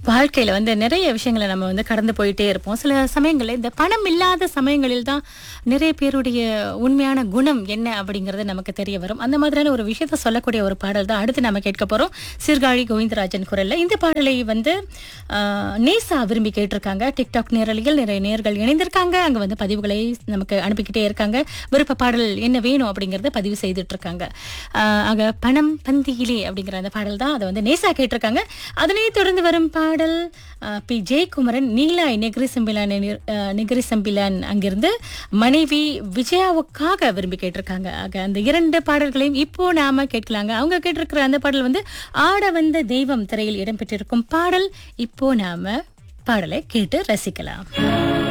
வாழ்க்கையில வந்து நிறைய விஷயங்களை நம்ம வந்து கடந்து போயிட்டே இருப்போம் சில சமயங்களில் இந்த பணம் இல்லாத சமயங்களில் தான் நிறைய பேருடைய உண்மையான குணம் என்ன அப்படிங்கிறது நமக்கு தெரிய வரும் அந்த மாதிரியான ஒரு விஷயத்த சொல்லக்கூடிய ஒரு பாடல் தான் அடுத்து நம்ம கேட்க போறோம் சீர்காழி கோவிந்தராஜன் குரல்ல இந்த பாடலை வந்து ஆஹ், நேசா விரும்பி கேட்டிருக்காங்க டிக்டாக் நேரலையில் நிறைய நேர்கள் இணைந்திருக்காங்க அங்க வந்து பதிவுகளை நமக்கு அனுப்பிக்கிட்டே இருக்காங்க விருப்ப பாடல் என்ன வேணும் அப்படிங்கறத பதிவு செய்துட்டு இருக்காங்க ஆஹ், ஆக பணம் பந்தியிலே அப்படிங்கிற அந்த பாடல் தான் அதை வந்து நேசா கேட்டிருக்காங்க அதனை தொடர்ந்து வரும் பாடல் ஆஹ், P Jayakumaran Nilai Negeri Sembilan Negeri Sembilan அங்கிருந்து மனைவி விஜயாவுக்காக விரும்பி கேட்டிருக்காங்க ஆக அந்த இரண்டு பாடல்களையும் இப்போ நாம கேட்கலாங்க அவங்க கேட்டிருக்கிற அந்த பாடல் வந்து ஆட வந்த தெய்வம் திரையில் இடம்பெற்றிருக்கும் பாடல் இப்போ நாம பாடலை கேட்டு ரசிக்கலாம்